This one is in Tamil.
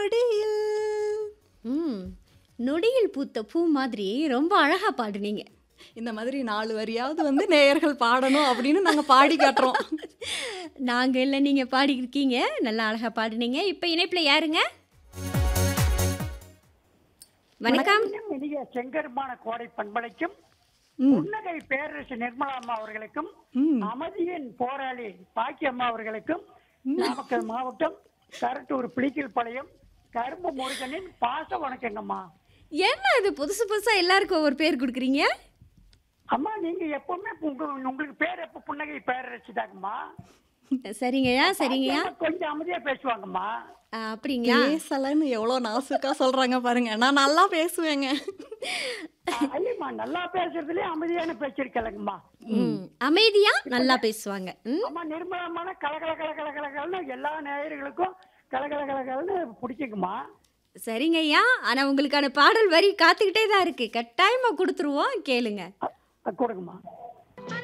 நொடியில் ம் நொடியில் பூத்த பூ மாதிரி ரொம்ப அழகா பாடுனீங்க இந்த மாதிரி நாலு வரியாவது வந்து நேயர்கள் பாடணும் அப்படின்னு நாங்க பாடி காட்டுறோம் நாங்க இல்லை நீங்க பாடியிருக்கீங்க நல்லா அழகா பாடுனீங்க இப்போ இணைப்புல யாருங்க வணக்கம் வணக்கம் இனிய செங்கருமான கோடை பண்பலைக்கும் ம். புன்னகை பேரரசு நிர்மலா அம்மா அவர்களுக்கும் ம். அமைதியின் போராளி பாக்கி அம்மா அவர்களுக்கும் நாமக்கல் மாவட்டம் கரட்டூர் பிளிக்கல் பாளையம் கரும்பு முருகனின் பாச வணக்கங்கம்மா என்ன இது புதுசு புதுசா எல்லாருக்கும் ஒவ்வொரு பேர் கொடுக்குறீங்க அம்மா நீங்க எப்பவுமே உங்க- உங்களுக்கு பேர் எப்ப புன்னகை பேரரசு தாங்கம்மா சரிங்கய்யா சரிங்கய்யா பாக்கியம்மா கொஞ்சம் அமைதியா பேசுவாங்கம்மா ஆ, அப்படிங்களா பேசலன்னு எவ்வளோ நாசுக்கா சொல்றாங்க பாருங்க நான் நல்லா பேசுவேங்க ஐயம்மா நல்லா பேசுறதுலயே அமைதியான பேச்சிருக்கலங்கம்மா ம் அமைதியா நல்லா பேசுவாங்க ம் அம்மா நிர்மலமான கலகல கலகல கலகலன்னு எல்லா நேயர்களுக்கும் கலகல கலகலன்னு பிடிக்குங்கம்மா சரிங்க ஐயா ஆனா உங்களுக்கான பாடல் வரி காத்துக்கிட்டே தான் இருக்கு கட்டாயமா கொடுத்துருவோம் கேளுங்க அ- கொடுங்கம்மா